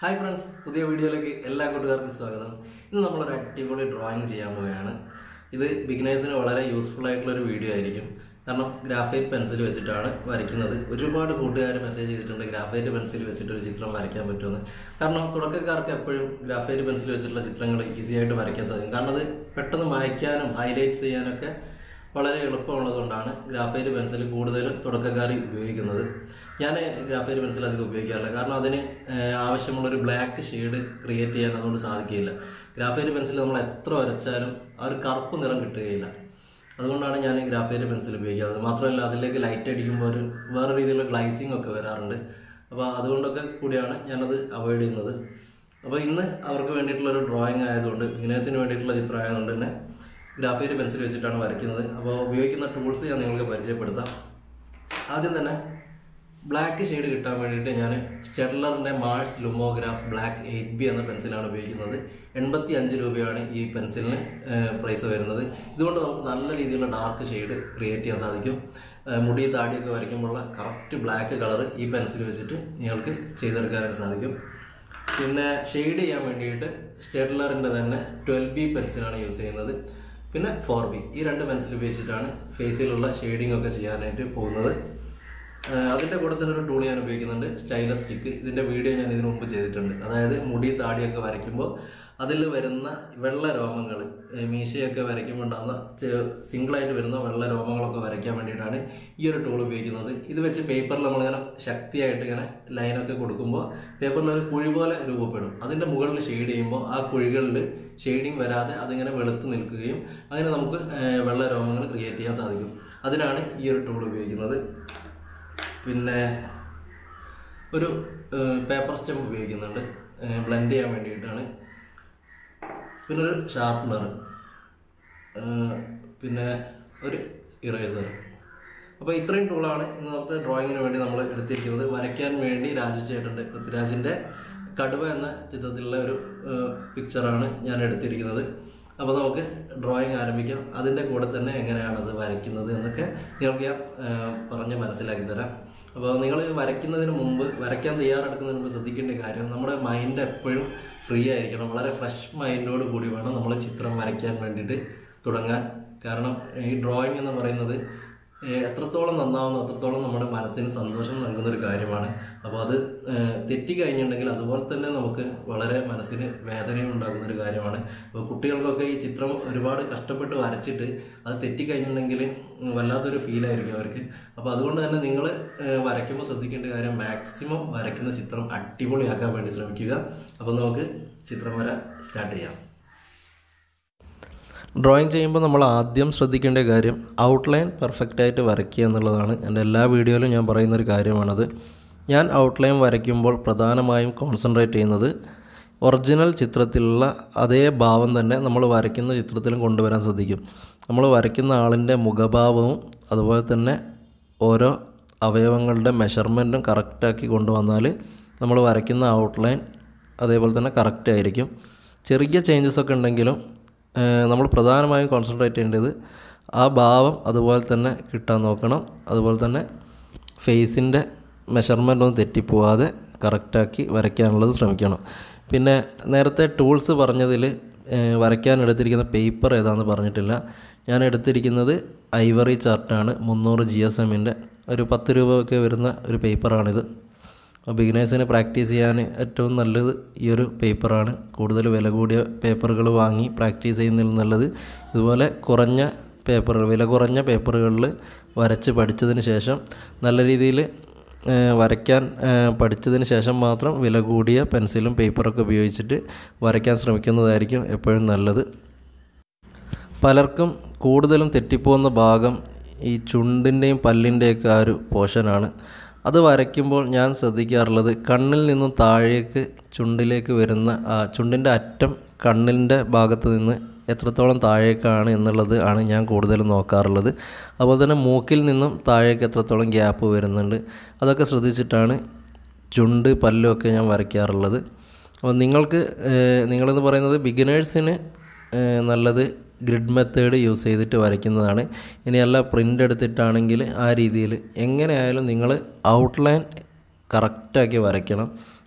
hi friends പുതിയ വീഡിയോയിലേക്ക് എല്ലാ കൂട്ടുകാർക്കും സ്വാഗതം ഇന്ന് നമ്മളൊരു അടിപൊളി ഡ്രോയിങ് ചെയ്യാൻ പോവുകയാണ് ഇത് ബിഗിനേഴ്സിന് വളരെ യൂസ്ഫുൾ ആയിട്ടുള്ള ഒരു വീഡിയോ ആയിരിക്കും കാരണം ഗ്രാഫൈറ്റ് പെൻസിൽ വെച്ചിട്ടാണ് വരയ്ക്കുന്നത് ഒരുപാട് കൂട്ടുകാർ മെസ്സേജ് ചെയ്തിട്ടുണ്ട് ഗ്രാഫൈറ്റ് പെൻസിൽ വെച്ചിട്ട് ഒരു ചിത്രം വരയ്ക്കാൻ പറ്റുമെന്ന് കാരണം തുടക്കക്കാർക്ക് എപ്പോഴും ഗ്രാഫൈറ്റ് പെൻസിൽ വെച്ചിട്ടുള്ള ചിത്രങ്ങൾ ഈസി ആയിട്ട് വരയ്ക്കാൻ സാധിക്കും കാരണം അത് പെട്ടെന്ന് മായ്ക്കാനും ഹൈലൈറ്റ് ചെയ്യാനൊക്കെ വളരെ എളുപ്പമുള്ളതുകൊണ്ടാണ് ഗ്രാഫൈറ്റ് പെൻസിൽ കൂടുതലും തുടക്കക്കാർ ഉപയോഗിക്കുന്നത് ഞാൻ ഗ്രാഫൈറ്റ് പെൻസിൽ അധികം ഉപയോഗിക്കാറില്ല കാരണം അതിന് ഏഹ്, ആവശ്യമുള്ളൊരു ബ്ലാക്ക് ഷെയ്ഡ് ക്രിയേറ്റ് ചെയ്യാൻ അതുകൊണ്ട് സാധിക്കില്ല ഗ്രാഫൈറ്റ് പെൻസിൽ നമ്മൾ എത്ര വരച്ചാലും ആ ഒരു കറുപ്പ് നിറം കിട്ടുകയില്ല അതുകൊണ്ടാണ് ഞാൻ ഗ്രാഫൈറ്റ് പെൻസിൽ ഉപയോഗിക്കാറ് മാത്രമല്ല അതിലേക്ക് ലൈറ്റ് അടിക്കുമ്പോൾ ഒരു വേറെ രീതിയിലുള്ള ഗ്ലൈസിങ് ഒക്കെ വരാറുണ്ട് അപ്പോൾ അതുകൊണ്ടൊക്കെ കൂടിയാണ് ഞാനത് അവോയ്ഡ് ചെയ്യുന്നത് അപ്പോൾ ഇന്ന് അവർക്ക് വേണ്ടിയിട്ടുള്ള ഒരു ഡ്രോയിങ് ആയതുകൊണ്ട് ബിഗിനേഴ്സിന് വേണ്ടിയിട്ടുള്ള ചിത്രം ആയതുകൊണ്ട് തന്നെ ഗ്രാഫൈറ്റ് പെൻസിൽ വെച്ചിട്ടാണ് വരയ്ക്കുന്നത് അപ്പോൾ ഉപയോഗിക്കുന്ന ടൂൾസ് ഞാൻ നിങ്ങൾക്ക് പരിചയപ്പെടുത്താം ആദ്യം തന്നെ ബ്ലാക്ക് ഷെയ്ഡ് കിട്ടാൻ വേണ്ടിയിട്ട് ഞാൻ സ്റ്റെഡ്ലറിൻ്റെ Mars Lumograph black eight B എന്ന പെൻസിലാണ് ഉപയോഗിക്കുന്നത് എൺപത്തി അഞ്ച് രൂപയാണ് ഈ പെൻസിലിന് പ്രൈസ് വരുന്നത് ഇതുകൊണ്ട് നമുക്ക് നല്ല രീതിയിലുള്ള ഡാർക്ക് ഷെയ്ഡ് ക്രിയേറ്റ് ചെയ്യാൻ സാധിക്കും ഏഹ് മുടി താടിയൊക്കെ വരയ്ക്കുമ്പോഴുള്ള കറക്റ്റ് ബ്ലാക്ക് കളർ ഈ പെൻസിൽ വെച്ചിട്ട് നിങ്ങൾക്ക് ചെയ്തെടുക്കാനായിട്ട് സാധിക്കും പിന്നെ ഷെയ്ഡ് ചെയ്യാൻ വേണ്ടിയിട്ട് സ്റ്റേഡ്ലറിൻ്റെ തന്നെ ട്വൽവ് ബി പെൻസിലാണ് യൂസ് ചെയ്യുന്നത് പിന്നെ ഫോർ ബി ഈ രണ്ട് പെൻസിൽ ഉപയോഗിച്ചിട്ടാണ് ഫേസിലുള്ള ഷെയ്ഡിംഗ് ഒക്കെ ചെയ്യാനായിട്ട് പോകുന്നത് ആഹ് അതിൻ്റെ കൂടെ തന്നെ ഒരു ടൂൾ ഞാൻ ഉപയോഗിക്കുന്നുണ്ട് സ്റ്റൈലസ് സ്റ്റിക്ക് ഇതിൻ്റെ വീഡിയോ ഞാൻ ഇതിനു മുമ്പ് ചെയ്തിട്ടുണ്ട് അതായത് മുടി താടിയൊക്കെ വരയ്ക്കുമ്പോൾ അതിൽ വരുന്ന വെള്ള രോമങ്ങൾ മീശയൊക്കെ വരയ്ക്കുമ്പോൾ ഉണ്ടാകുന്ന സിംഗിളായിട്ട് വരുന്ന വെള്ള രോമങ്ങളൊക്കെ വരയ്ക്കാൻ വേണ്ടിയിട്ടാണ് ഈ ഒരു ടൂൾ ഉപയോഗിക്കുന്നത് ഇത് വെച്ച് പേപ്പറിൽ നമ്മളിങ്ങനെ ശക്തിയായിട്ട് ഇങ്ങനെ ലൈനൊക്കെ കൊടുക്കുമ്പോൾ പേപ്പറിൽ ഒരു കുഴി പോലെ രൂപപ്പെടും അതിൻ്റെ മുകളിൽ ഷെയ്ഡ് ചെയ്യുമ്പോൾ ആ കുഴികളിൽ ഷെയ്ഡിങ് വരാതെ അതിങ്ങനെ വെളുത്ത് നിൽക്കുകയും അങ്ങനെ നമുക്ക് ഏഹ്, വെള്ള രോമങ്ങൾ ക്രിയേറ്റ് ചെയ്യാൻ സാധിക്കും അതിനാണ് ഈ ഒരു ടൂൾ ഉപയോഗിക്കുന്നത് പിന്നെ ഒരു പേപ്പർ സ്റ്റെമ്പ് ഉപയോഗിക്കുന്നുണ്ട് ബ്ലെൻഡ് ചെയ്യാൻ വേണ്ടിയിട്ടാണ് പിന്നെ ഒരു ഷാർപ്നർ പിന്നെ ഒരു ഇറേസർ അപ്പോൾ ഇത്രയും ടൂളാണ് ഇന്നത്തെ ഡ്രോയിങ്ങിന് വേണ്ടി നമ്മൾ എടുത്തിരിക്കുന്നത് വരയ്ക്കാൻ വേണ്ടി രാജു ചേട്ടൻ്റെ പൃഥ്വിരാജിൻ്റെ കടുവ എന്ന ചിത്രത്തിലുള്ള ഒരു പിക്ചറാണ് ഞാൻ എടുത്തിരിക്കുന്നത് അപ്പോൾ നമുക്ക് ഡ്രോയിങ് ആരംഭിക്കാം അതിൻ്റെ കൂടെ തന്നെ എങ്ങനെയാണ് അത് വരയ്ക്കുന്നത് എന്നൊക്കെ നിങ്ങൾക്ക് ഞാൻ ഏഹ്, പറഞ്ഞ് മനസ്സിലാക്കി തരാം അപ്പോൾ നിങ്ങൾ വരയ്ക്കുന്നതിന് മുമ്പ് വരയ്ക്കാൻ തയ്യാറെടുക്കുന്നതിന് മുമ്പ് ശ്രദ്ധിക്കേണ്ട കാര്യം നമ്മുടെ മൈൻഡ് എപ്പോഴും ഫ്രീ ആയിരിക്കണം വളരെ ഫ്രഷ് മൈൻഡോട് കൂടി വേണം നമ്മൾ ചിത്രം വരയ്ക്കാൻ വേണ്ടിയിട്ട് തുടങ്ങാൻ കാരണം ഈ ഡ്രോയിങ് എന്ന് പറയുന്നത് ഏഹ്, എത്രത്തോളം നന്നാവുന്നു അത്രത്തോളം നമ്മുടെ മനസ്സിന് സന്തോഷം നൽകുന്ന ഒരു കാര്യമാണ് അപ്പോൾ അത് ഏഹ്, തെറ്റിക്കഴിഞ്ഞിട്ടുണ്ടെങ്കിൽ അതുപോലെ തന്നെ നമുക്ക് വളരെ മനസ്സിന് വേദനയും ഉണ്ടാകുന്ന ഒരു കാര്യമാണ് അപ്പോൾ കുട്ടികൾക്കൊക്കെ ഈ ചിത്രം ഒരുപാട് കഷ്ടപ്പെട്ട് വരച്ചിട്ട് അത് തെറ്റിക്കഴിഞ്ഞിട്ടുണ്ടെങ്കിൽ ഉം, വല്ലാത്തൊരു ഫീലായിരിക്കും അവർക്ക് അപ്പോൾ അതുകൊണ്ട് തന്നെ നിങ്ങൾ വരയ്ക്കുമ്പോൾ ശ്രദ്ധിക്കേണ്ട കാര്യം മാക്സിമം വരയ്ക്കുന്ന ചിത്രം അടിപൊളിയാക്കാൻ വേണ്ടി ശ്രമിക്കുക അപ്പോൾ നമുക്ക് ചിത്രം വര സ്റ്റാർട്ട് ചെയ്യാം ഡ്രോയിങ് ചെയ്യുമ്പോൾ നമ്മൾ ആദ്യം ശ്രദ്ധിക്കേണ്ട കാര്യം ഔട്ട്ലൈൻ പെർഫെക്റ്റ് ആയിട്ട് വരയ്ക്കുക എന്നുള്ളതാണ് എൻ്റെ എല്ലാ വീഡിയോയിലും ഞാൻ പറയുന്ന ഒരു കാര്യമാണത് ഞാൻ ഔട്ട്ലൈൻ വരയ്ക്കുമ്പോൾ പ്രധാനമായും കോൺസെൻട്രേറ്റ് ചെയ്യുന്നത് ഒറിജിനൽ ചിത്രത്തിലുള്ള അതേ ഭാവം തന്നെ നമ്മൾ വരയ്ക്കുന്ന ചിത്രത്തിലും കൊണ്ടുവരാൻ ശ്രദ്ധിക്കും നമ്മൾ വരയ്ക്കുന്ന ആളിൻ്റെ മുഖഭാവവും അതുപോലെ തന്നെ ഓരോ അവയവങ്ങളുടെ മെഷർമെൻറ്റും കറക്റ്റാക്കി കൊണ്ടുവന്നാൽ നമ്മൾ വരയ്ക്കുന്ന ഔട്ട്ലൈൻ അതേപോലെ തന്നെ കറക്റ്റ് ആയിരിക്കും ചെറിയ ചേഞ്ചസ് ഒക്കെ ഉണ്ടെങ്കിലും ഏഹ്, നമ്മൾ പ്രധാനമായും കോൺസെൻട്രേറ്റ് ചെയ്യേണ്ടത് ആ ഭാവം അതുപോലെ തന്നെ കിട്ടാൻ നോക്കണം അതുപോലെ തന്നെ ഫേസിൻ്റെ മെഷർമെൻ്റ് ഒന്നും തെറ്റിപ്പോവാതെ കറക്റ്റാക്കി വരയ്ക്കാനുള്ളത് ശ്രമിക്കണം പിന്നെ നേരത്തെ ടൂൾസ് പറഞ്ഞതിൽ ഏഹ്, വരയ്ക്കാൻ എടുത്തിരിക്കുന്ന പേപ്പർ ഏതാണെന്ന് പറഞ്ഞിട്ടില്ല ഞാൻ എടുത്തിരിക്കുന്നത് ഐവറി ചാർട്ടാണ് മുന്നൂറ് ജി എസ് എമ്മിൻ്റെ ഒരു പത്ത് രൂപ ഒക്കെ വരുന്ന ഒരു പേപ്പറാണിത് ബിഗിനേഴ്സിന് പ്രാക്ടീസ് ചെയ്യാൻ ഏറ്റവും നല്ലത് ഈ ഒരു പേപ്പറാണ് കൂടുതൽ വില കൂടിയ പേപ്പറുകൾ വാങ്ങി പ്രാക്ടീസ് ചെയ്യുന്നതിൽ നല്ലത് ഇതുപോലെ കുറഞ്ഞ പേപ്പറുകൾ വില കുറഞ്ഞ പേപ്പറുകളിൽ വരച്ച് പഠിച്ചതിന് ശേഷം നല്ല രീതിയിൽ വരയ്ക്കാൻ ഏഹ്, പഠിച്ചതിന് ശേഷം മാത്രം വില കൂടിയ പെൻസിലും പേപ്പറൊക്കെ ഉപയോഗിച്ചിട്ട് വരയ്ക്കാൻ ശ്രമിക്കുന്നതായിരിക്കും എപ്പോഴും നല്ലത് പലർക്കും കൂടുതലും തെറ്റിപ്പോകുന്ന ഭാഗം ഈ ചുണ്ടിൻ്റെയും പല്ലിൻ്റെയൊക്കെ ആ ഒരു പോർഷനാണ് അത് വരയ്ക്കുമ്പോൾ ഞാൻ ശ്രദ്ധിക്കാറുള്ളത് കണ്ണിൽ നിന്നും താഴേക്ക് ചുണ്ടിലേക്ക് വരുന്ന ആ ചുണ്ടിൻ്റെ അറ്റം കണ്ണിൻ്റെ ഭാഗത്ത് നിന്ന് എത്രത്തോളം താഴേക്കാണ് എന്നുള്ളത് ആണ് ഞാൻ കൂടുതലും നോക്കാറുള്ളത് അതുപോലെ തന്നെ മൂക്കിൽ നിന്നും താഴേക്ക് എത്രത്തോളം ഗ്യാപ്പ് വരുന്നുണ്ട് അതൊക്കെ ശ്രദ്ധിച്ചിട്ടാണ് ചുണ്ട് പല്ലുമൊക്കെ ഞാൻ വരയ്ക്കാറുള്ളത് അപ്പോൾ നിങ്ങൾക്ക് ഏഹ്, നിങ്ങളെന്ന് പറയുന്നത് ബിഗിനേഴ്സിന് നല്ലത് ഗ്രിഡ് മെത്തേഡ് യൂസ് ചെയ്തിട്ട് വരയ്ക്കുന്നതാണ് ഇനിയല്ല പ്രിൻ്റ് എടുത്തിട്ടാണെങ്കിൽ ആ രീതിയിൽ എങ്ങനെയായാലും നിങ്ങൾ ഔട്ട്ലൈൻ കറക്റ്റാക്കി വരയ്ക്കണം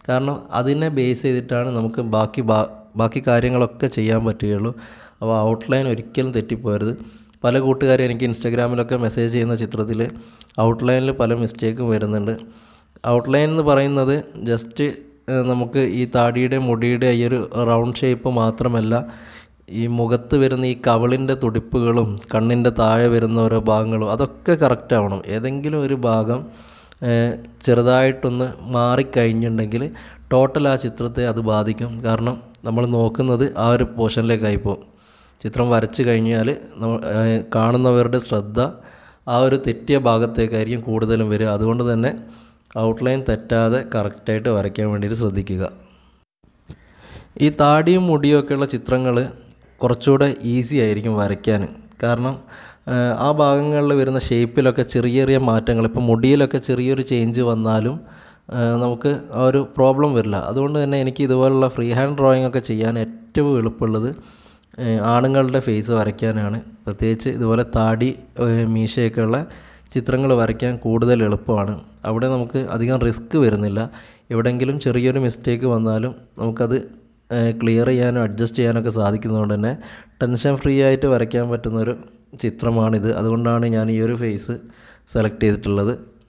കാരണം അതിനെ ബേസ് ചെയ്തിട്ടാണ് നമുക്ക് ബാക്കി ബാ- ബാക്കി കാര്യങ്ങളൊക്കെ ചെയ്യാൻ പറ്റുകയുള്ളൂ അപ്പോൾ ഔട്ട്ലൈൻ ഒരിക്കലും തെറ്റിപ്പോരുത് പല കൂട്ടുകാരും എനിക്ക് ഇൻസ്റ്റാഗ്രാമിലൊക്കെ മെസ്സേജ് ചെയ്യുന്ന ചിത്രത്തിൽ ഔട്ട്ലൈനിൽ പല മിസ്റ്റേക്കും വരുന്നുണ്ട് ഔട്ട്ലൈൻ എന്ന് പറയുന്നത് ജസ്റ്റ് നമുക്ക് ഈ താടിയുടെ മുടിയുടെ ഈ ഒരു റൗണ്ട് ഷേപ്പ് മാത്രമല്ല ഈ മുഖത്ത് വരുന്ന ഈ കവിളിൻ്റെ തുടിപ്പുകളും കണ്ണിൻ്റെ താഴെ വരുന്ന ഓരോ ഭാഗങ്ങളും അതൊക്കെ കറക്റ്റ് ആവണം ഏതെങ്കിലും ഒരു ഭാഗം ഏഹ്, ചെറുതായിട്ടൊന്ന് മാറിക്കഴിഞ്ഞിട്ടുണ്ടെങ്കിൽ ടോട്ടൽ ആ ചിത്രത്തെ അത് ബാധിക്കും കാരണം നമ്മൾ നോക്കുന്നത് ആ ഒരു പോർഷനിലേക്കായി പോകും ചിത്രം വരച്ച് കഴിഞ്ഞാൽ നമ്മ- ഏഹ്, കാണുന്നവരുടെ ശ്രദ്ധ ആ ഒരു തെറ്റിയ ഭാഗത്തേക്കായിരിക്കും കൂടുതലും വരിക അതുകൊണ്ട് തന്നെ ഔട്ട്ലൈൻ തെറ്റാതെ കറക്റ്റായിട്ട് വരയ്ക്കാൻ വേണ്ടിയിട്ട് ശ്രദ്ധിക്കുക ഈ താടിയും മുടിയും ഒക്കെയുള്ള ചിത്രങ്ങൾ കുറച്ചുകൂടെ ഈസി ആയിരിക്കും വരയ്ക്കാൻ കാരണം ആ, ആ ഭാഗങ്ങളിൽ വരുന്ന ഷേപ്പിലൊക്കെ ചെറിയ ചെറിയ മാറ്റങ്ങൾ ഇപ്പോൾ മുടിയിലൊക്കെ ചെറിയൊരു ചേഞ്ച് വന്നാലും ആ, നമുക്ക് ആ ഒരു പ്രോബ്ലം വരില്ല അതുകൊണ്ട് തന്നെ എനിക്ക് ഇതുപോലുള്ള ഫ്രീ ഹാൻഡ് ഡ്രോയിങ് ഒക്കെ ചെയ്യാൻ ഏറ്റവും എളുപ്പമുള്ളത് ഏ, ആണുങ്ങളുടെ ഫേസ് വരയ്ക്കാനാണ് പ്രത്യേകിച്ച് ഇതുപോലെ താടി ഏ, മീശയൊക്കെയുള്ള ചിത്രങ്ങൾ വരയ്ക്കാൻ കൂടുതൽ എളുപ്പമാണ് അവിടെ നമുക്ക് അധികം റിസ്ക് വരുന്നില്ല എവിടെയെങ്കിലും ചെറിയൊരു മിസ്റ്റേക്ക് വന്നാലും നമുക്കത് ക്ലിയർ ചെയ്യാനും അഡ്ജസ്റ്റ് ചെയ്യാനൊക്കെ സാധിക്കുന്നതുകൊണ്ട് തന്നെ ടെൻഷൻ ഫ്രീ ആയിട്ട് വരയ്ക്കാൻ പറ്റുന്നൊരു ചിത്രമാണിത് അതുകൊണ്ടാണ് ഞാൻ ഈ ഒരു ഫേസ് സെലക്ട് ചെയ്തിട്ടുള്ളത്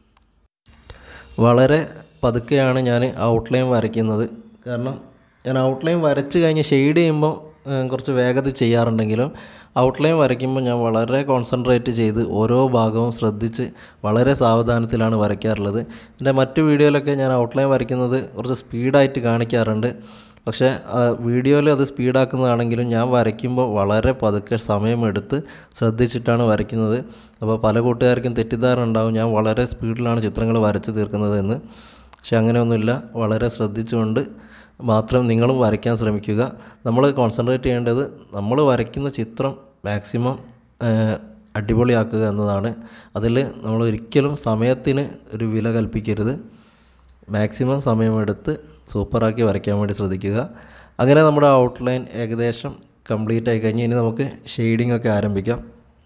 വളരെ പതുക്കെയാണ് ഞാൻ ഔട്ട്ലൈൻ വരയ്ക്കുന്നത് കാരണം ഞാൻ ഔട്ട്ലൈൻ വരച്ച് കഴിഞ്ഞ് ഷെയ്ഡ് ചെയ്യുമ്പോൾ ഏഹ്, കുറച്ച് വേഗത്തിൽ ചെയ്യാറുണ്ടെങ്കിലും ഔട്ട്ലൈൻ വരയ്ക്കുമ്പോൾ ഞാൻ വളരെ കോൺസെൻട്രേറ്റ് ചെയ്ത് ഓരോ ഭാഗവും ശ്രദ്ധിച്ച് വളരെ സാവധാനത്തിലാണ് വരയ്ക്കാറുള്ളത് എൻ്റെ മറ്റു വീഡിയോയിലൊക്കെ ഞാൻ ഔട്ട്ലൈൻ വരയ്ക്കുന്നത് കുറച്ച് സ്പീഡായിട്ട് കാണിക്കാറുണ്ട് പക്ഷേ വീഡിയോയിൽ അത് സ്പീഡാക്കുന്നതാണെങ്കിലും ഞാൻ വരയ്ക്കുമ്പോൾ വളരെ പതുക്കെ സമയമെടുത്ത് ശ്രദ്ധിച്ചിട്ടാണ് വരയ്ക്കുന്നത് അപ്പോൾ പല കൂട്ടുകാർക്കും തെറ്റിദ്ധാരണ ഉണ്ടാവും ഞാൻ വളരെ സ്പീഡിലാണ് ചിത്രങ്ങൾ വരച്ച് തീർക്കുന്നത് എന്ന് പക്ഷെ അങ്ങനെയൊന്നുമില്ല വളരെ ശ്രദ്ധിച്ചുകൊണ്ട് മാത്രം നിങ്ങളും വരയ്ക്കാൻ ശ്രമിക്കുക നമ്മൾ കോൺസെൻട്രേറ്റ് ചെയ്യേണ്ടത് നമ്മൾ വരയ്ക്കുന്ന ചിത്രം മാക്സിമം അടിപൊളിയാക്കുക എന്നതാണ് അതിൽ നമ്മൾ ഒരിക്കലും സമയത്തിന് ഒരു വില കൽപ്പിക്കരുത് മാക്സിമം സമയമെടുത്ത് സൂപ്പറാക്കി വരയ്ക്കാൻ വേണ്ടി ശ്രദ്ധിക്കുക അങ്ങനെ നമ്മുടെ ഔട്ട്ലൈൻ ഏകദേശം കംപ്ലീറ്റ് ആയി കഴിഞ്ഞ് ഇനി നമുക്ക് ഷെയ്ഡിംഗ് ഒക്കെ ആരംഭിക്കാം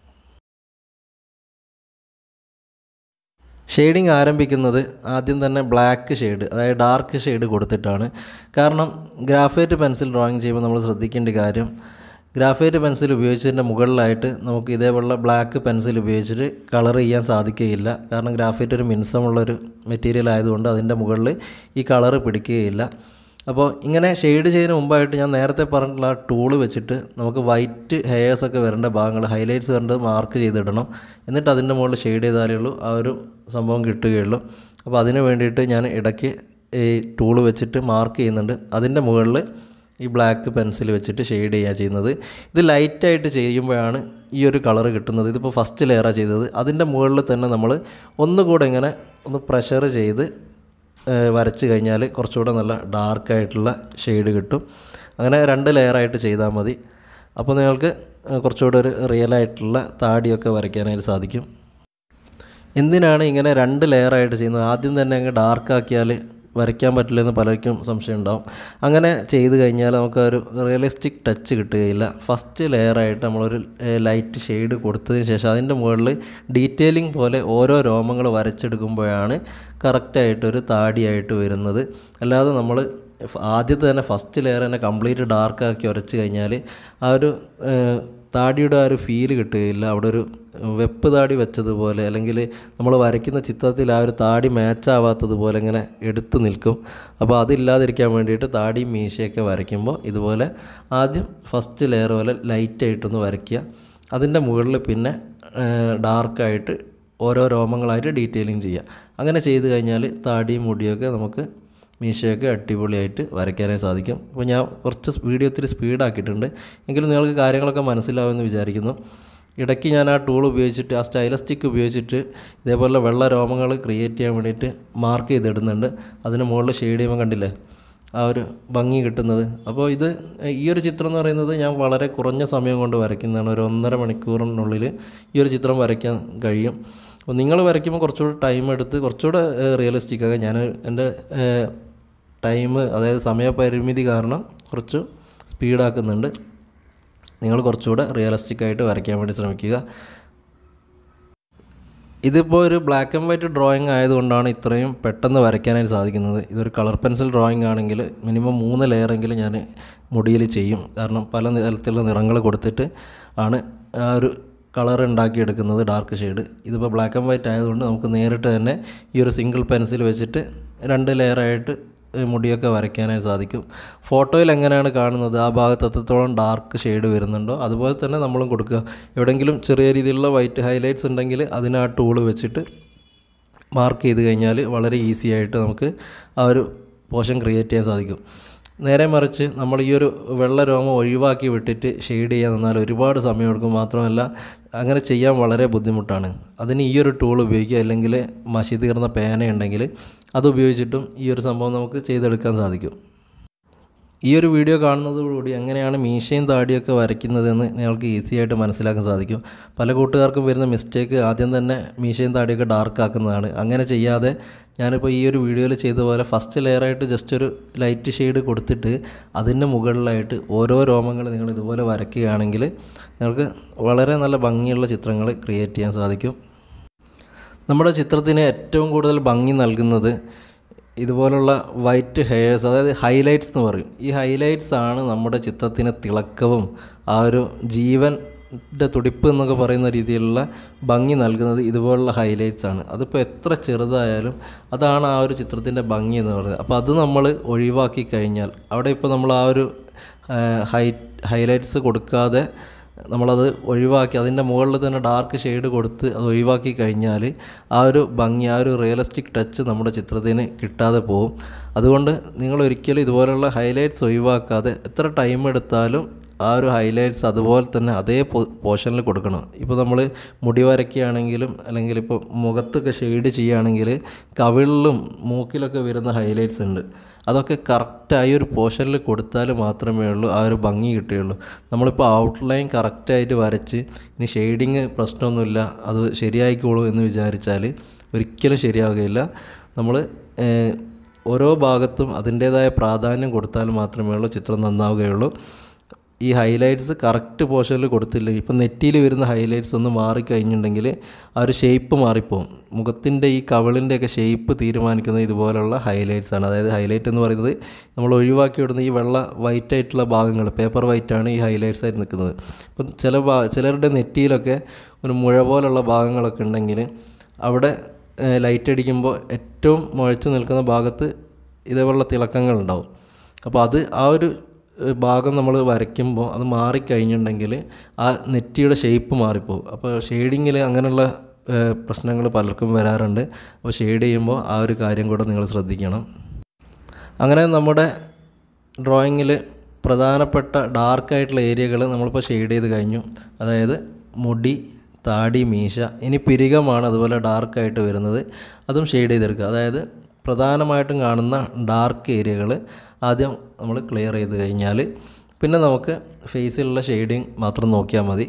ഷെയ്ഡിങ് ആരംഭിക്കുന്നത് ആദ്യം തന്നെ ബ്ലാക്ക് ഷെയ്ഡ് അതായത് ഡാർക്ക് ഷെയ്ഡ് കൊടുത്തിട്ടാണ് കാരണം ഗ്രാഫൈറ്റ് പെൻസിൽ ഡ്രോയിങ് ചെയ്യുമ്പോൾ നമ്മൾ ശ്രദ്ധിക്കേണ്ട കാര്യം ഗ്രാഫൈറ്റ് പെൻസിൽ ഉപയോഗിച്ചതിൻ്റെ മുകളിലായിട്ട് നമുക്ക് ഇതേപോലുള്ള ബ്ലാക്ക് പെൻസിൽ ഉപയോഗിച്ചിട്ട് കളർ ചെയ്യാൻ സാധിക്കുകയില്ല കാരണം ഗ്രാഫൈറ്റ് ഒരു മിനുസമുള്ളൊരു മെറ്റീരിയൽ ആയതുകൊണ്ട് അതിൻ്റെ മുകളിൽ ഈ കളറ് പിടിക്കുകയില്ല അപ്പോൾ ഇങ്ങനെ ഷെയ്ഡ് ചെയ്യുന്നതിന് മുമ്പായിട്ട് ഞാൻ നേരത്തെ പറഞ്ഞിട്ടുള്ള ആ ടൂള് വെച്ചിട്ട് നമുക്ക് വൈറ്റ് ഹെയർസ് ഒക്കെ വരേണ്ട ഭാഗങ്ങൾ ഹൈലൈറ്റ്സ് വരേണ്ടത് മാർക്ക് ചെയ്തിടണം എന്നിട്ട് അതിൻ്റെ മുകളിൽ ഷെയ്ഡ് ചെയ്താലേ ഉള്ളൂ ആ ഒരു സംഭവം കിട്ടുകയുള്ളൂ അപ്പോൾ അതിന് വേണ്ടിയിട്ട് ഞാൻ ഇടയ്ക്ക് ഈ ടൂള് വെച്ചിട്ട് മാർക്ക് ചെയ്യുന്നുണ്ട് അതിൻ്റെ മുകളിൽ ഈ ബ്ലാക്ക് പെൻസിൽ വെച്ചിട്ട് ഷെയ്ഡ് ചെയ്യുക ചെയ്യുന്നത് ഇത് ലൈറ്റായിട്ട് ചെയ്യുമ്പോഴാണ് ഈ ഒരു കളർ കിട്ടുന്നത് ഇതിപ്പോൾ ഫസ്റ്റ് ലെയറാണ് ചെയ്തത് അതിൻ്റെ മുകളിൽ തന്നെ നമ്മൾ ഒന്നുകൂടെ ഇങ്ങനെ ഒന്ന് പ്രഷർ ചെയ്ത് ഏഹ് വരച്ച് കഴിഞ്ഞാൽ കുറച്ചുകൂടെ നല്ല ഡാർക്കായിട്ടുള്ള ഷെയ്ഡ് കിട്ടും അങ്ങനെ രണ്ട് ലെയറായിട്ട് ചെയ്താൽ മതി അപ്പോൾ നിങ്ങൾക്ക് ഏഹ് കുറച്ചുകൂടെ ഒരു റിയലായിട്ടുള്ള താടിയൊക്കെ വരയ്ക്കാനായിട്ട് സാധിക്കും എന്തിനാണ് ഇങ്ങനെ രണ്ട് ലെയറായിട്ട് ചെയ്യുന്നത് ആദ്യം തന്നെ അങ്ങ് ഡാർക്കാക്കിയാൽ വരയ്ക്കാൻ പറ്റില്ലെന്ന് പലർക്കും സംശയം ഉണ്ടാവും അങ്ങനെ ചെയ്ത് കഴിഞ്ഞാൽ നമുക്ക് ഒരു റിയലിസ്റ്റിക് ടച്ച് കിട്ടുകയില്ല ഫസ്റ്റ് ലെയറായിട്ട് നമ്മളൊരു ലൈറ്റ് ഷെയ്ഡ് കൊടുത്തതിന് ശേഷം അതിൻ്റെ മുകളിൽ ഡീറ്റെയിലിംഗ് പോലെ ഓരോ രോമങ്ങൾ വരച്ചെടുക്കുമ്പോഴാണ് കറക്റ്റായിട്ടൊരു താടിയായിട്ട് വരുന്നത് അല്ലാതെ നമ്മൾ ആദ്യത്തെ തന്നെ ഫസ്റ്റ് ലെയർ തന്നെ കംപ്ലീറ്റ് ഡാർക്കാക്കി ഉരച്ച് കഴിഞ്ഞാൽ ആ ഒരു ഏഹ്, താടിയുടെ ആ ഒരു ഫീല് കിട്ടുകയില്ല അവിടെ ഒരു വെപ്പ് താടി വെച്ചതുപോലെ അല്ലെങ്കിൽ നമ്മൾ വരയ്ക്കുന്ന ചിത്രത്തിൽ ആ ഒരു താടി മാച്ച് ആവാത്തതുപോലെ ഇങ്ങനെ എടുത്ത് നിൽക്കും അപ്പോൾ അതില്ലാതിരിക്കാൻ വേണ്ടിയിട്ട് താടിയും മീശയൊക്കെ വരയ്ക്കുമ്പോൾ ഇതുപോലെ ആദ്യം ഫസ്റ്റ് ലെയർ പോലെ ലൈറ്റായിട്ടൊന്ന് വരയ്ക്കുക അതിൻ്റെ മുകളിൽ പിന്നെ ഡാർക്കായിട്ട് ഓരോ രോമങ്ങളായിട്ട് ഡീറ്റെയിലിംഗ് ചെയ്യുക അങ്ങനെ ചെയ്ത് കഴിഞ്ഞാൽ താടിയും മുടിയൊക്കെ നമുക്ക് മീശയൊക്കെ അടിപൊളിയായിട്ട് വരയ്ക്കാനായി സാധിക്കും അപ്പോൾ ഞാൻ കുറച്ച് വീഡിയോ ഒത്തിരി സ്പീഡാക്കിയിട്ടുണ്ട് എങ്കിലും നിങ്ങൾക്ക് കാര്യങ്ങളൊക്കെ മനസ്സിലാവുമെന്ന് വിചാരിക്കുന്നു ഇടയ്ക്ക് ഞാൻ ആ ടൂൾ ഉപയോഗിച്ചിട്ട് ആ സ്റ്റൈലസ്റ്റിക് ഉപയോഗിച്ചിട്ട് ഇതേപോലെ വെള്ള രോമങ്ങൾ ക്രിയേറ്റ് ചെയ്യാൻ വേണ്ടിയിട്ട് മാർക്ക് ചെയ്തിടുന്നുണ്ട് അതിന് മുകളിൽ ഷെയ്ഡ് ചെയ്യുമ്പോൾ കണ്ടില്ലേ ആ ഒരു ഭംഗി കിട്ടുന്നത് അപ്പോൾ ഇത് ഈ ഒരു ചിത്രം എന്ന് പറയുന്നത് ഞാൻ വളരെ കുറഞ്ഞ സമയം കൊണ്ട് വരയ്ക്കുന്നതാണ് ഒരു ഒന്നര മണിക്കൂറിനുള്ളിൽ ഈ ഒരു ചിത്രം വരയ്ക്കാൻ കഴിയും അപ്പോൾ നിങ്ങൾ വരയ്ക്കുമ്പോൾ കുറച്ചുകൂടെ ടൈം എടുത്ത് കുറച്ചുകൂടെ റിയലിസ്റ്റിക് ആകാൻ ഞാൻ എൻ്റെ ടൈം അതായത് സമയപരിമിതി കാരണം കുറച്ച് സ്പീഡാക്കുന്നുണ്ട് നിങ്ങൾ കുറച്ചുകൂടെ റിയലിസ്റ്റിക് ആയിട്ട് വരയ്ക്കാൻ വേണ്ടി ശ്രമിക്കുക ഇതിപ്പോൾ ഒരു ബ്ലാക്ക് ആൻഡ് വൈറ്റ് ഡ്രോയിങ് ആയതുകൊണ്ടാണ് ഇത്രയും പെട്ടെന്ന് വരയ്ക്കാനായിട്ട് സാധിക്കുന്നത് ഇതൊരു കളർ പെൻസിൽ ഡ്രോയിങ് ആണെങ്കിൽ മിനിമം മൂന്ന് ലെയറെങ്കിലും ഞാൻ മുടിയിൽ ചെയ്യും കാരണം പല തരത്തിലുള്ള നിറങ്ങൾ കൊടുത്തിട്ട് ആണ് ആ ഒരു കളർ ഉണ്ടാക്കിയെടുക്കുന്നത് ഡാർക്ക് ഷെയ്ഡ് ഇതിപ്പോൾ ബ്ലാക്ക് ആൻഡ് വൈറ്റ് ആയതുകൊണ്ട് നമുക്ക് നേരിട്ട് തന്നെ ഈ ഒരു സിംഗിൾ പെൻസിൽ വെച്ചിട്ട് രണ്ട് ലെയറായിട്ട് മുടിയൊക്കെ വരയ്ക്കാനായിട്ട് സാധിക്കും ഫോട്ടോയിൽ എങ്ങനെയാണ് കാണുന്നത് ആ ഭാഗത്ത് എത്രത്തോളം ഡാർക്ക് ഷെയ്ഡ് വരുന്നുണ്ടോ അതുപോലെ തന്നെ നമ്മളും കൊടുക്കുക എവിടെയെങ്കിലും ചെറിയ രീതിയിലുള്ള വൈറ്റ് ഹൈലൈറ്റ്സ് ഉണ്ടെങ്കിൽ അതിന് ആ ടൂള് വെച്ചിട്ട് മാർക്ക് ചെയ്ത് കഴിഞ്ഞാൽ വളരെ ഈസി ആയിട്ട് നമുക്ക് ആ ഒരു പോഷൻ ക്രിയേറ്റ് ചെയ്യാൻ സാധിക്കും നേരെ മറിച്ച് നമ്മൾ ഈ ഒരു വെള്ള രോമം ഒഴിവാക്കി വിട്ടിട്ട് ഷെയ്ഡ് ചെയ്യാൻ നിന്നാൽ ഒരുപാട് സമയമെടുക്കും മാത്രമല്ല അങ്ങനെ ചെയ്യാൻ വളരെ ബുദ്ധിമുട്ടാണ് അതിന് ഈ ഒരു ടൂൾ ഉപയോഗിക്കുക അല്ലെങ്കിൽ മഷി തീർന്ന പേന ഉണ്ടെങ്കിൽ അത് ഉപയോഗിച്ചിട്ടും ഈ ഒരു സംഭവം നമുക്ക് ചെയ്തെടുക്കാൻ സാധിക്കും ഈ ഒരു വീഡിയോ കാണുന്നതോടുകൂടി എങ്ങനെയാണ് മീശയും താടിയൊക്കെ വരയ്ക്കുന്നതെന്ന് നിങ്ങൾക്ക് ഈസി ആയിട്ട് മനസ്സിലാക്കാൻ സാധിക്കും പല കൂട്ടുകാർക്കും വരുന്ന മിസ്റ്റേക്ക് ആദ്യം തന്നെ മീശയും താടിയൊക്കെ ഡാർക്ക് ആക്കുന്നതാണ് അങ്ങനെ ചെയ്യാതെ ഞാനിപ്പോൾ ഈ ഒരു വീഡിയോയിൽ ചെയ്ത പോലെ ഫസ്റ്റ് ലെയറായിട്ട് ജസ്റ്റ് ഒരു ലൈറ്റ് ഷെയ്ഡ് കൊടുത്തിട്ട് അതിൻ്റെ മുകളിലായിട്ട് ഓരോ രോമങ്ങൾ നിങ്ങൾ ഇതുപോലെ വരയ്ക്കുകയാണെങ്കിൽ നിങ്ങൾക്ക് വളരെ നല്ല ഭംഗിയുള്ള ചിത്രങ്ങൾ ക്രിയേറ്റ് ചെയ്യാൻ സാധിക്കും നമ്മുടെ ചിത്രത്തിന് ഏറ്റവും കൂടുതൽ ഭംഗി നൽകുന്നത് ഇതുപോലുള്ള വൈറ്റ് ഹെയർസ് അതായത് ഹൈലൈറ്റ്സ് എന്ന് പറയും ഈ ഹൈലൈറ്റ്സ് ആണ് നമ്മുടെ ചിത്രത്തിന് തിളക്കവും ആ ഒരു ജീവൻ്റെ തുടിപ്പ് എന്നൊക്കെ പറയുന്ന രീതിയിലുള്ള ഭംഗി നൽകുന്നത് ഇതുപോലുള്ള ഹൈലൈറ്റ്സ് ആണ് അതിപ്പോൾ എത്ര ചെറുതായാലും അതാണ് ആ ഒരു ചിത്രത്തിൻ്റെ ഭംഗി എന്ന് പറയുന്നത് അപ്പോൾ അത് നമ്മൾ ഒഴിവാക്കി കഴിഞ്ഞാൽ അവിടെ ഇപ്പോൾ നമ്മൾ ആ ഒരു ഹൈ ഹൈലൈറ്റ്സ് കൊടുക്കാതെ നമ്മളത് ഒഴിവാക്കി അതിൻ്റെ മുകളിൽ തന്നെ ഡാർക്ക് ഷെയ്ഡ് കൊടുത്ത് അത് ഒഴിവാക്കി കഴിഞ്ഞാൽ ആ ഒരു ഭംഗി ആ ഒരു റിയലിസ്റ്റിക് ടച്ച് നമ്മുടെ ചിത്രത്തിന് കിട്ടാതെ പോകും അതുകൊണ്ട് നിങ്ങൾ ഒരിക്കലും ഇതുപോലുള്ള ഹൈലൈറ്റ്സ് ഒഴിവാക്കാതെ എത്ര ടൈം എടുത്താലും ആ ഒരു ഹൈലൈറ്റ്സ് അതുപോലെ തന്നെ അതേ പോർഷനിൽ കൊടുക്കണം ഇപ്പോൾ നമ്മൾ മുടി വരയ്ക്കുകയാണെങ്കിലും അല്ലെങ്കിൽ ഇപ്പോൾ മുഖത്തൊക്കെ ഷെയ്ഡ് ചെയ്യുകയാണെങ്കിൽ കവിളിലും മൂക്കിലൊക്കെ വരുന്ന ഹൈലൈറ്റ്സ് ഉണ്ട് അതൊക്കെ കറക്റ്റായി ഒരു പോർഷനിൽ കൊടുത്താൽ മാത്രമേ ഉള്ളൂ ആ ഒരു ഭംഗി കിട്ടുകയുള്ളൂ നമ്മളിപ്പോൾ ഔട്ട്ലൈൻ കറക്റ്റായിട്ട് വരച്ച് ഇനി ഷെയ്ഡിങ് പ്രശ്നമൊന്നുമില്ല അത് ശരിയായിക്കോളൂ എന്ന് വിചാരിച്ചാൽ ഒരിക്കലും ശരിയാവുകയില്ല നമ്മൾ ഓരോ ഭാഗത്തും അതിൻ്റേതായ പ്രാധാന്യം കൊടുത്താൽ മാത്രമേ ഉള്ളൂ ചിത്രം നന്നാവുകയുള്ളൂ ഈ ഹൈലൈറ്റ്സ് കറക്റ്റ് പോർഷനിൽ കൊടുത്തില്ല ഇപ്പം നെറ്റിയിൽ വരുന്ന ഹൈലൈറ്റ്സ് ഒന്ന് മാറിക്കഴിഞ്ഞിട്ടുണ്ടെങ്കിൽ ആ ഒരു ഷേപ്പ് മാറിപ്പോവും മുഖത്തിൻ്റെ ഈ കവിളിൻ്റെയൊക്കെ ഷേപ്പ് തീരുമാനിക്കുന്നത് ഇതുപോലുള്ള ഹൈലൈറ്റ്സ് ആണ് അതായത് ഹൈലൈറ്റ് എന്ന് പറയുന്നത് നമ്മൾ ഒഴിവാക്കി വിടുന്ന ഈ വെള്ള വൈറ്റ് ആയിട്ടുള്ള ഭാഗങ്ങൾ പേപ്പർ വൈറ്റ് ആണ് ഈ ഹൈലൈറ്റ്സ് ആയിട്ട് നിൽക്കുന്നത് ഇപ്പം ചില ഭാ ചിലരുടെ നെറ്റിയിലൊക്കെ ഒരു മുഴ പോലുള്ള ഭാഗങ്ങളൊക്കെ ഉണ്ടെങ്കിൽ അവിടെ ലൈറ്റ് അടിക്കുമ്പോൾ ഏറ്റവും മുഴച്ച് നിൽക്കുന്ന ഭാഗത്ത് ഇതേപോലുള്ള തിളക്കങ്ങളുണ്ടാവും അപ്പോൾ അത് ആ ഒരു ഭാഗം നമ്മൾ വരയ്ക്കുമ്പോൾ അത് മാറിക്കഴിഞ്ഞിട്ടുണ്ടെങ്കിൽ ആ നെറ്റിയുടെ ഷേപ്പ് മാറിപ്പോകും അപ്പോൾ ഷെയ്ഡിങ്ങിൽ അങ്ങനെയുള്ള പ്രശ്നങ്ങൾ പലർക്കും വരാറുണ്ട് അപ്പോൾ ഷെയ്ഡ് ചെയ്യുമ്പോൾ ആ ഒരു കാര്യം കൂടെ നിങ്ങൾ ശ്രദ്ധിക്കണം അങ്ങനെ നമ്മുടെ ഡ്രോയിങ്ങിൽ പ്രധാനപ്പെട്ട ഡാർക്കായിട്ടുള്ള ഏരിയകൾ നമ്മളിപ്പോൾ ഷെയ്ഡ് ചെയ്ത് കഴിഞ്ഞു അതായത് മുടി താടി മീശ ഇനി പിരികമാണ് അതുപോലെ ഡാർക്കായിട്ട് വരുന്നത് അതും ഷെയ്ഡ് ചെയ്തെടുക്കുക അതായത് പ്രധാനമായിട്ടും കാണുന്ന ഡാർക്ക് ഏരിയകൾ ആദ്യം നമ്മൾ ക്ലിയർ ചെയ്ത് കഴിഞ്ഞാൽ പിന്നെ നമുക്ക് ഫേസിലുള്ള ഷെയ്ഡിങ് മാത്രം നോക്കിയാൽ മതി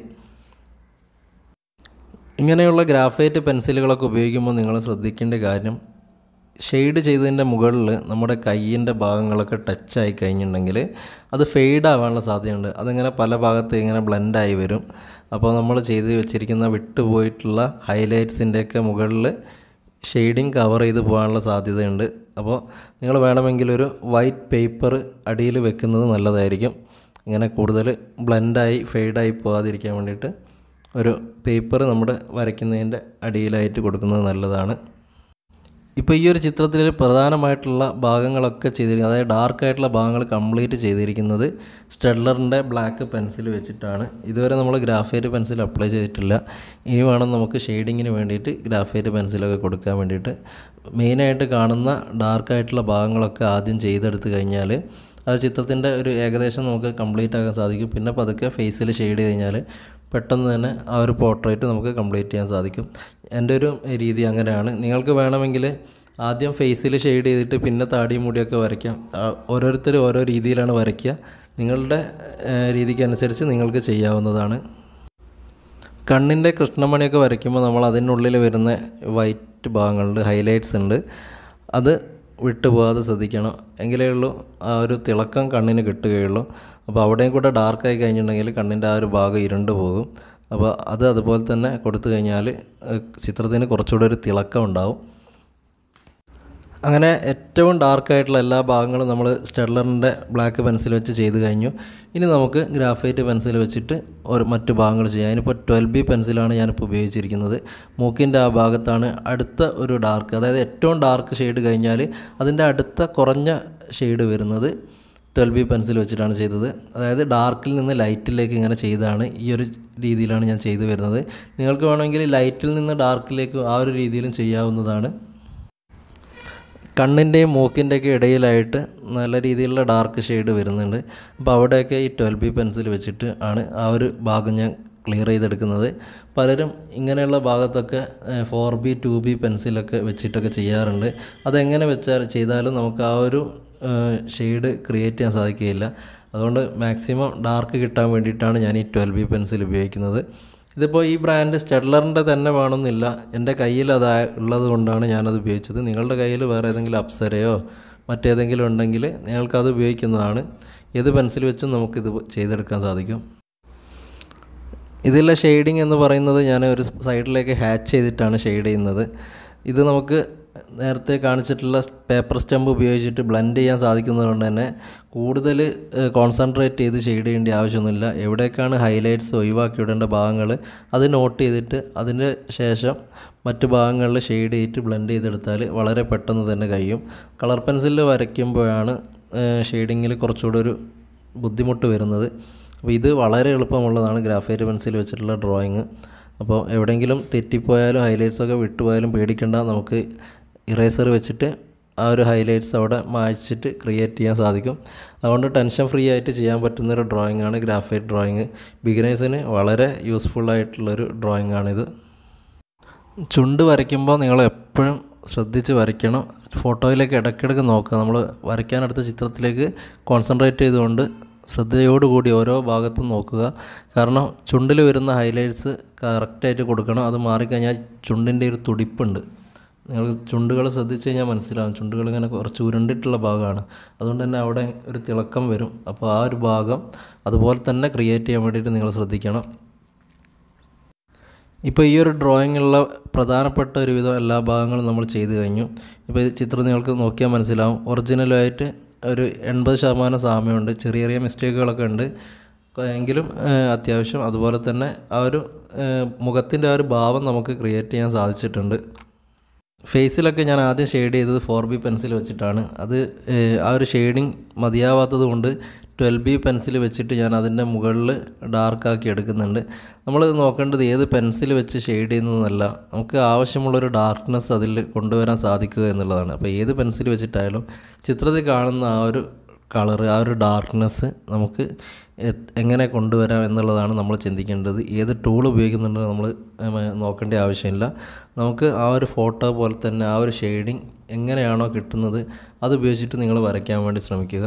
ഇങ്ങനെയുള്ള ഗ്രാഫൈറ്റ് പെൻസിലുകളൊക്കെ ഉപയോഗിക്കുമ്പോൾ നിങ്ങൾ ശ്രദ്ധിക്കേണ്ട കാര്യം ഷെയ്ഡ് ചെയ്തതിൻ്റെ മുകളിൽ നമ്മുടെ കയ്യിൻ്റെ ഭാഗങ്ങളൊക്കെ ടച്ചായി കഴിഞ്ഞിട്ടുണ്ടെങ്കിൽ അത് ഫെയ്ഡ് ആവാനുള്ള സാധ്യതയുണ്ട് അതിങ്ങനെ പല ഭാഗത്ത് ഇങ്ങനെ ബ്ലെൻഡായി വരും അപ്പോൾ നമ്മൾ ചെയ്ത് വെച്ചിരിക്കുന്ന വിട്ടുപോയിട്ടുള്ള ഹൈലൈറ്റ്സിൻ്റെയൊക്കെ മുകളിൽ ഷെയ്ഡിങ് കവർ ചെയ്ത് പോകാനുള്ള സാധ്യതയുണ്ട് അപ്പോൾ നിങ്ങൾ വേണമെങ്കിൽ ഒരു വൈറ്റ് പേപ്പർ അടിയിൽ വെക്കുന്നത് നല്ലതായിരിക്കും ഇങ്ങനെ കൂടുതൽ ബ്ലെൻഡായി ഫെയ്ഡായി പോകാതിരിക്കാൻ വേണ്ടിയിട്ട് ഒരു പേപ്പർ നമ്മുടെ വരയ്ക്കുന്നതിൻ്റെ അടിയിലായിട്ട് കൊടുക്കുന്നത് നല്ലതാണ് ഇപ്പോൾ ഈ ഒരു ചിത്രത്തിൽ പ്രധാനമായിട്ടുള്ള ഭാഗങ്ങളൊക്കെ ചെയ്തിരിക്കുന്നത് അതായത് ഡാർക്കായിട്ടുള്ള ഭാഗങ്ങൾ കംപ്ലീറ്റ് ചെയ്തിരിക്കുന്നത് സ്റ്റെഡ്ലറിൻ്റെ ബ്ലാക്ക് പെൻസിൽ വെച്ചിട്ടാണ് ഇതുവരെ നമ്മൾ ഗ്രാഫൈറ്റ് പെൻസിൽ അപ്ലൈ ചെയ്തിട്ടില്ല ഇനി വേണം നമുക്ക് ഷെയ്ഡിങ്ങിന് വേണ്ടിയിട്ട് ഗ്രാഫൈറ്റ് പെൻസിലൊക്കെ കൊടുക്കാൻ വേണ്ടിയിട്ട് മെയിനായിട്ട് കാണുന്ന ഡാർക്കായിട്ടുള്ള ഭാഗങ്ങളൊക്കെ ആദ്യം ചെയ്തെടുത്ത് കഴിഞ്ഞാൽ ആ ചിത്രത്തിൻ്റെ ഒരു ഏകദേശം നമുക്ക് കംപ്ലീറ്റ് ആക്കാൻ സാധിക്കും പിന്നെ പതുക്കെ ഫേസിൽ ഷെയ്ഡ് കഴിഞ്ഞാൽ പെട്ടെന്ന് തന്നെ ആ ഒരു പോർട്രേറ്റ് നമുക്ക് കംപ്ലീറ്റ് ചെയ്യാൻ സാധിക്കും എൻ്റെ ഒരു രീതി അങ്ങനെയാണ് നിങ്ങൾക്ക് വേണമെങ്കിൽ ആദ്യം ഫേസിൽ ഷെയ്ഡ് ചെയ്തിട്ട് പിന്നെ താടി മുടിയൊക്കെ വരയ്ക്കാം ഓരോരുത്തർ ഓരോ രീതിയിലാണ് വരയ്ക്കുക നിങ്ങളുടെ രീതിക്കനുസരിച്ച് നിങ്ങൾക്ക് ചെയ്യാവുന്നതാണ് കണ്ണിൻ്റെ കൃഷ്ണമണിയൊക്കെ വരയ്ക്കുമ്പോൾ നമ്മൾ അതിനുള്ളിൽ വരുന്ന വൈറ്റ് ഭാഗങ്ങളുണ്ട് ഹൈലൈറ്റ്സ് ഉണ്ട് അത് വിട്ടുപോകാതെ ശ്രദ്ധിക്കണം എങ്കിലേ ഉള്ളൂ ആ ഒരു തിളക്കം കണ്ണിന് കിട്ടുകയുള്ളൂ അപ്പോൾ അവിടെയും കൂടെ ഡാർക്കായി കഴിഞ്ഞിട്ടുണ്ടെങ്കിൽ കണ്ണിൻ്റെ ആ ഒരു ഭാഗം ഇരുണ്ട് പോകും അപ്പോൾ അത് അതുപോലെ തന്നെ കൊടുത്തു കഴിഞ്ഞാൽ ഏഹ്, ചിത്രത്തിന് കുറച്ചുകൂടെ ഒരു തിളക്കം ഉണ്ടാവും അങ്ങനെ ഏറ്റവും ഡാർക്കായിട്ടുള്ള എല്ലാ ഭാഗങ്ങളും നമ്മൾ സ്റ്റെഡ്ലറിൻ്റെ ബ്ലാക്ക് പെൻസിൽ വെച്ച് ചെയ്ത് കഴിഞ്ഞു ഇനി നമുക്ക് ഗ്രാഫൈറ്റ് പെൻസിൽ വെച്ചിട്ട് ഒരു മറ്റു ഭാഗങ്ങൾ ചെയ്യാം അതിനിപ്പോൾ ട്വൽവ് ബി പെൻസിലാണ് ഞാനിപ്പോൾ ഉപയോഗിച്ചിരിക്കുന്നത് മൂക്കിൻ്റെ ആ ഭാഗത്താണ് അടുത്ത ഒരു ഡാർക്ക് അതായത് ഏറ്റവും ഡാർക്ക് ഷെയ്ഡ് കഴിഞ്ഞാൽ അതിൻ്റെ അടുത്ത കുറഞ്ഞ ഷെയ്ഡ് വരുന്നത് ട്വൽവ് ബി പെൻസിൽ വെച്ചിട്ടാണ് ചെയ്തത് അതായത് ഡാർക്കിൽ നിന്ന് ലൈറ്റിലേക്ക് ഇങ്ങനെ ചെയ്താണ് ഈ ഒരു രീതിയിലാണ് ഞാൻ ചെയ്തു വരുന്നത് നിങ്ങൾക്ക് വേണമെങ്കിൽ ലൈറ്റിൽ നിന്ന് ഡാർക്കിലേക്ക് ആ ഒരു രീതിയിലും ചെയ്യാവുന്നതാണ് കണ്ണിൻ്റെയും മൂക്കിൻ്റെയൊക്കെ ഇടയിലായിട്ട് നല്ല രീതിയിലുള്ള ഡാർക്ക് ഷെയ്ഡ് വരുന്നുണ്ട് അപ്പോൾ അവിടെയൊക്കെ ഈ ട്വൽവ് ബി പെൻസിൽ വെച്ചിട്ട് ആണ് ആ ഒരു ഭാഗം ഞാൻ ക്ലിയർ ചെയ്തെടുക്കുന്നത് പലരും ഇങ്ങനെയുള്ള ഭാഗത്തൊക്കെ ഫോർ ബി ടു ബി പെൻസിലൊക്കെ വെച്ചിട്ടൊക്കെ ചെയ്യാറുണ്ട് അതെങ്ങനെ വെച്ചാൽ ചെയ്താലും നമുക്ക് ആ ഒരു ഷെയ്ഡ് ക്രിയേറ്റ് ചെയ്യാൻ സാധിക്കുകയില്ല അതുകൊണ്ട് മാക്സിമം ഡാർക്ക് കിട്ടാൻ വേണ്ടിയിട്ടാണ് ഞാൻ ഈ ട്വൽവ് ബി പെൻസിൽ ഉപയോഗിക്കുന്നത് ഇതിപ്പോൾ ഈ ബ്രാൻഡ് സ്റ്റെഡ്ലറിൻ്റെ തന്നെ വേണമെന്നില്ല എൻ്റെ കയ്യിൽ അത് ഉള്ളത് കൊണ്ടാണ് ഞാനത് ഉപയോഗിച്ചത് നിങ്ങളുടെ കയ്യിൽ വേറെ ഏതെങ്കിലും അപ്സരയോ മറ്റേതെങ്കിലും ഉണ്ടെങ്കിൽ നിങ്ങൾക്കത് ഉപയോഗിക്കുന്നതാണ് ഏത് പെൻസിൽ വെച്ചും നമുക്കിത് ചെയ്തെടുക്കാൻ സാധിക്കും ഇതിലെ ഷെയ്ഡിങ് എന്ന് പറയുന്നത് ഞാൻ ഒരു സൈഡിലേക്ക് ഹാച്ച് ചെയ്തിട്ടാണ് ഷെയ്ഡ് ചെയ്യുന്നത് ഇത് നമുക്ക് നേരത്തെ കാണിച്ചിട്ടുള്ള പേപ്പർ സ്റ്റമ്പ് ഉപയോഗിച്ചിട്ട് ബ്ലെൻഡ് ചെയ്യാൻ സാധിക്കുന്നത് കൊണ്ട് തന്നെ കൂടുതൽ കോൺസെൻട്രേറ്റ് ചെയ്ത് ഷെയ്ഡ് ചെയ്യേണ്ട ആവശ്യമൊന്നുമില്ല എവിടേക്കാണ് ഹൈലൈറ്റ്സ് ഒഴിവാക്കി വിടേണ്ട ഭാഗങ്ങൾ അത് നോട്ട് ചെയ്തിട്ട് അതിന് ശേഷം മറ്റു ഭാഗങ്ങളിൽ ഷെയ്ഡ് ചെയ്തിട്ട് ബ്ലെൻഡ് ചെയ്തെടുത്താൽ വളരെ പെട്ടെന്ന് തന്നെ കഴിയും കളർ പെൻസിലിൽ വരയ്ക്കുമ്പോഴാണ് ഷെയ്ഡിങ്ങിൽ കുറച്ചുകൂടെ ഒരു ബുദ്ധിമുട്ട് വരുന്നത് അപ്പോൾ ഇത് വളരെ എളുപ്പമുള്ളതാണ് ഗ്രാഫൈറ്റ് പെൻസിൽ വെച്ചിട്ടുള്ള ഡ്രോയിങ് അപ്പോൾ എവിടെയെങ്കിലും തെറ്റിപ്പോയാലും ഹൈലൈറ്റ്സ് ഒക്കെ വിട്ടുപോയാലും പേടിക്കേണ്ട നമുക്ക് ഇറേസർ വെച്ചിട്ട് ആ ഒരു ഹൈലൈറ്റ്സ് അവിടെ മായ്ച്ചിട്ട് ക്രിയേറ്റ് ചെയ്യാൻ സാധിക്കും അതുകൊണ്ട് ടെൻഷൻ ഫ്രീ ആയിട്ട് ചെയ്യാൻ പറ്റുന്നൊരു ഡ്രോയിങ് ആണ് ഗ്രാഫൈറ്റ് ഡ്രോയിങ് ബിഗിനേഴ്സിന് വളരെ യൂസ്ഫുൾ ആയിട്ടുള്ളൊരു ഡ്രോയിങ് ആണിത് ചുണ്ട് വരയ്ക്കുമ്പോൾ നിങ്ങൾ എപ്പോഴും ശ്രദ്ധിച്ച് വരയ്ക്കണം ഫോട്ടോയിലേക്ക് ഇടയ്ക്കിടയ്ക്ക് നോക്കുക നമ്മൾ വരയ്ക്കാനെടുത്ത ചിത്രത്തിലേക്ക് കോൺസെൻട്രേറ്റ് ചെയ്തുകൊണ്ട് ശ്രദ്ധയോടുകൂടി ഓരോ ഭാഗത്തും നോക്കുക കാരണം ചുണ്ടിൽ വരുന്ന ഹൈലൈറ്റ്സ് കറക്റ്റായിട്ട് കൊടുക്കണം അത് മാറിക്കഴിഞ്ഞാൽ ചുണ്ടിൻ്റെ ഒരു തുടിപ്പുണ്ട് നിങ്ങൾ ചുണ്ടുകൾ ശ്രദ്ധിച്ച് കഴിഞ്ഞാൽ മനസ്സിലാവും ചുണ്ടുകൾ ഇങ്ങനെ കുറച്ച് ഉരുണ്ടിട്ടുള്ള ഭാഗമാണ് അതുകൊണ്ട് തന്നെ അവിടെ ഒരു തിളക്കം വരും അപ്പോൾ ആ ഒരു ഭാഗം അതുപോലെ തന്നെ ക്രിയേറ്റ് ചെയ്യാൻ വേണ്ടിയിട്ട് നിങ്ങൾ ശ്രദ്ധിക്കണം ഇപ്പോൾ ഈ ഒരു ഡ്രോയിങ്ങിലുള്ള പ്രധാനപ്പെട്ട ഒരുവിധം എല്ലാ ഭാഗങ്ങളും നമ്മൾ ചെയ്തു കഴിഞ്ഞു ഇപ്പോൾ ഈ ചിത്രം നിങ്ങൾക്ക് നോക്കിയാൽ മനസ്സിലാവും ഒറിജിനലായിട്ട് ഒരു എൺപത് ശതമാനം സാമ്യമുണ്ട് ചെറിയ ചെറിയ മിസ്റ്റേക്കുകളൊക്കെ ഉണ്ട് എങ്കിലും ഏഹ്, അത്യാവശ്യം അതുപോലെ തന്നെ ആ ഒരു മുഖത്തിൻ്റെ ആ ഒരു ഭാവം നമുക്ക് ക്രിയേറ്റ് ചെയ്യാൻ സാധിച്ചിട്ടുണ്ട് ഫേസിലൊക്കെ ഞാൻ ആദ്യം ഷെയ്ഡ് ചെയ്തത് ഫോർ ബി പെൻസിൽ വെച്ചിട്ടാണ് അത് ഏഹ്, ആ ഒരു ഷെയ്ഡിങ് മതിയാവാത്തത് കൊണ്ട് ട്വൽവ് ബി പെൻസിൽ വെച്ചിട്ട് ഞാൻ അതിൻ്റെ മുകളിൽ ഡാർക്കാക്കി എടുക്കുന്നുണ്ട് നമ്മൾ നോക്കേണ്ടത് ഏത് പെൻസിൽ വെച്ച് ഷെയ്ഡ് ചെയ്യുന്നതെന്നല്ല നമുക്ക് ആവശ്യമുള്ളൊരു ഡാർക്ക്നെസ് അതിൽ കൊണ്ടുവരാൻ സാധിക്കുക എന്നുള്ളതാണ് അപ്പോൾ ഏത് പെൻസിൽ വെച്ചിട്ടായാലും ചിത്രത്തിൽ കാണുന്ന ആ ഒരു കളറ് ആ ഒരു ഡാർക്ക്നെസ് നമുക്ക് എ- എങ്ങനെ കൊണ്ടുവരാം എന്നുള്ളതാണ് നമ്മൾ ചിന്തിക്കേണ്ടത് ഏത് ടൂൾ ഉപയോഗിക്കുന്നുണ്ട് നമ്മൾ ഉം, നോക്കേണ്ട ആവശ്യമില്ല നമുക്ക് ആ ഒരു ഫോട്ടോ പോലെ തന്നെ ആ ഒരു ഷെയ്ഡിങ് എങ്ങനെയാണോ കിട്ടുന്നത് അത് ഉപയോഗിച്ചിട്ട് നിങ്ങൾ വരയ്ക്കാൻ വേണ്ടി ശ്രമിക്കുക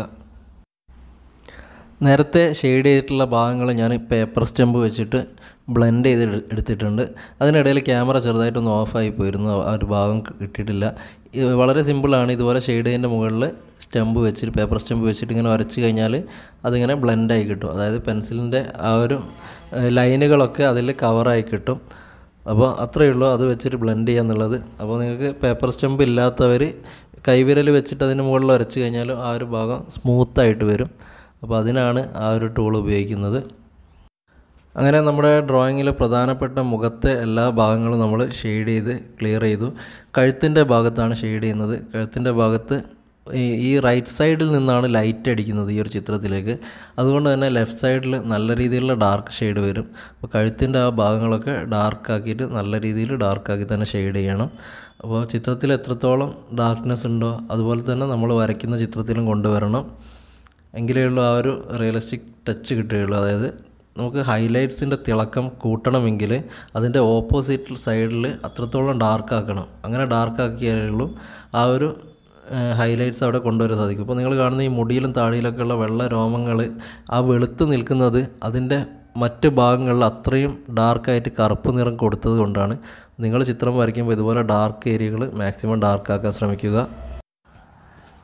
നേരത്തെ ഷെയ്ഡ് ചെയ്തിട്ടുള്ള ഭാഗങ്ങൾ ഞാൻ പേപ്പർ സ്റ്റമ്പ് വെച്ചിട്ട് ബ്ലെൻഡ് ചെയ്ത് എടു- എടുത്തിട്ടുണ്ട് അതിനിടയിൽ ക്യാമറ ചെറുതായിട്ടൊന്ന് ഓഫായി പോയിരുന്നു ആ ഒരു ഭാഗം കിട്ടിയിട്ടില്ല ഇത് വളരെ സിമ്പിളാണ് ഇതുപോലെ ഷെയ്ഡ് ചെയ്യുന്നതിൻ്റെ മുകളിൽ സ്റ്റമ്പ് വെച്ചിട്ട് പേപ്പർ സ്റ്റമ്പ് വെച്ചിട്ട് ഇങ്ങനെ വരച്ച് കഴിഞ്ഞാൽ അതിങ്ങനെ ബ്ലെൻഡായി കിട്ടും അതായത് പെൻസിലിൻ്റെ ആ ഒരു ഏഹ്, ലൈനുകളൊക്കെ അതിൽ കവറായി കിട്ടും അപ്പോൾ അത്രയേ ഉള്ളൂ അത് വെച്ചിട്ട് ബ്ലെൻഡ് ചെയ്യുക എന്നുള്ളത് അപ്പോൾ നിങ്ങൾക്ക് പേപ്പർ സ്റ്റമ്പ് ഇല്ലാത്തവർ കൈവിരൽ വെച്ചിട്ട് അതിന് മുകളിൽ വരച്ച് കഴിഞ്ഞാൽ ആ ഒരു ഭാഗം സ്മൂത്തായിട്ട് വരും അപ്പോൾ അതിനാണ് ആ ഒരു ടൂൾ ഉപയോഗിക്കുന്നത് അങ്ങനെ നമ്മുടെ ഡ്രോയിങ്ങിൽ പ്രധാനപ്പെട്ട മുഖത്തെ എല്ലാ ഭാഗങ്ങളും നമ്മൾ ഷെയ്ഡ് ചെയ്ത് ക്ലിയർ ചെയ്തു കഴുത്തിൻ്റെ ഭാഗത്താണ് ഷെയ്ഡ് ചെയ്യുന്നത് കഴുത്തിൻ്റെ ഭാഗത്ത് ഈ ഈ റൈറ്റ് സൈഡിൽ നിന്നാണ് ലൈറ്റ് അടിക്കുന്നത് ഈ ഒരു ചിത്രത്തിലേക്ക് അതുകൊണ്ട് തന്നെ ലെഫ്റ്റ് സൈഡിൽ നല്ല രീതിയിലുള്ള ഡാർക്ക് ഷെയ്ഡ് വരും അപ്പോൾ കഴുത്തിൻ്റെ ആ ഭാഗങ്ങളൊക്കെ ഡാർക്ക് ആക്കിയിട്ട് നല്ല രീതിയിൽ ഡാർക്ക് ആക്കി തന്നെ ഷെയ്ഡ് ചെയ്യണം അപ്പോൾ ചിത്രത്തിൽ എത്രത്തോളം ഡാർക്ക്നെസ് ഉണ്ടോ അതുപോലെ തന്നെ നമ്മൾ വരയ്ക്കുന്ന ചിത്രത്തിലും കൊണ്ടുവരണം എങ്കിലേ ഉള്ളൂ ആ ഒരു റിയലിസ്റ്റിക് ടച്ച് കിട്ടുകയുള്ളൂ അതായത് നമുക്ക് ഹൈലൈറ്റ്സിൻ്റെ തിളക്കം കൂട്ടണമെങ്കിൽ അതിൻ്റെ ഓപ്പോസിറ്റ് സൈഡിൽ അത്രത്തോളം ഡാർക്ക് ആക്കണം അങ്ങനെ ഡാർക്ക് ആക്കിയാലേ ഉള്ളൂ ആ ഒരു ഹൈലൈറ്റ്സ് അവിടെ കൊണ്ടുവരാൻ സാധിക്കും ഇപ്പോൾ നിങ്ങൾ കാണുന്ന ഈ മുടിയിലും താടിയിലൊക്കെ ഉള്ള വെള്ള രോമങ്ങൾ ആ വെളുത്ത് നിൽക്കുന്നത് അതിൻ്റെ മറ്റ് ഭാഗങ്ങളിൽ അത്രയും ഡാർക്കായിട്ട് കറുപ്പ് നിറം കൊടുത്തത് കൊണ്ടാണ് നിങ്ങൾ ചിത്രം വരയ്ക്കുമ്പോൾ ഇതുപോലെ ഡാർക്ക് ഏരിയകൾ മാക്സിമം ഡാർക്ക് ആക്കാൻ ശ്രമിക്കുക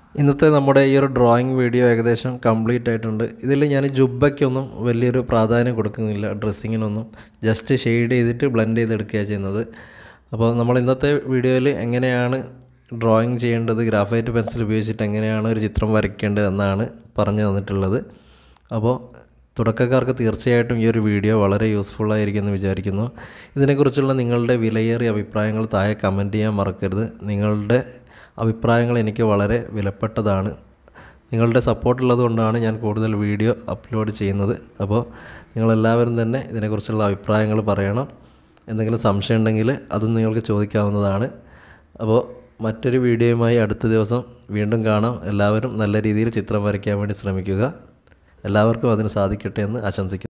ഇന്നത്തെ നമ്മുടെ ഈ ഒരു ഡ്രോയിങ് വീഡിയോ ഏകദേശം കംപ്ലീറ്റ് ആയിട്ടുണ്ട് ഇതിൽ ഞാൻ ജുബയ്ക്കൊന്നും വലിയൊരു പ്രാധാന്യം കൊടുക്കുന്നില്ല ഡ്രസ്സിങ്ങിനൊന്നും ജസ്റ്റ് ഷെയ്ഡ് ചെയ്തിട്ട് ബ്ലെൻഡ് ചെയ്തെടുക്കുകയാണ് ചെയ്യുന്നത് അപ്പോൾ നമ്മൾ ഇന്നത്തെ വീഡിയോയിൽ എങ്ങനെയാണ് ഡ്രോയിങ് ചെയ്യേണ്ടത് ഗ്രാഫൈറ്റ് പെൻസിൽ ഉപയോഗിച്ചിട്ട് എങ്ങനെയാണ് ഒരു ചിത്രം വരയ്ക്കേണ്ടത് എന്നാണ് പറഞ്ഞു തന്നിട്ടുള്ളത് അപ്പോൾ തുടക്കക്കാർക്ക് തീർച്ചയായിട്ടും ഈ ഒരു വീഡിയോ വളരെ യൂസ്ഫുൾ ആയിരിക്കും എന്ന് വിചാരിക്കുന്നു ഇതിനെക്കുറിച്ചുള്ള നിങ്ങളുടെ വിലയേറിയ അഭിപ്രായങ്ങൾ താഴെ കമൻറ്റ് ചെയ്യാൻ മറക്കരുത് നിങ്ങളുടെ അഭിപ്രായങ്ങൾ എനിക്ക് വളരെ വിലപ്പെട്ടതാണ് നിങ്ങളുടെ സപ്പോർട്ട് ഉള്ളത് കൊണ്ടാണ് ഞാൻ കൂടുതൽ വീഡിയോ അപ്ലോഡ് ചെയ്യുന്നത് അപ്പോൾ നിങ്ങളെല്ലാവരും തന്നെ ഇതിനെക്കുറിച്ചുള്ള അഭിപ്രായങ്ങൾ പറയണം എന്തെങ്കിലും സംശയം ഉണ്ടെങ്കിൽ അതും നിങ്ങൾക്ക് ചോദിക്കാവുന്നതാണ് അപ്പോൾ മറ്റൊരു വീഡിയോയുമായി അടുത്ത ദിവസം വീണ്ടും കാണാം എല്ലാവരും നല്ല രീതിയിൽ ചിത്രം വരയ്ക്കാൻ വേണ്ടി ശ്രമിക്കുക എല്ലാവർക്കും അതിന് സാധിക്കട്ടെ എന്ന് ആശംസിക്കുന്നു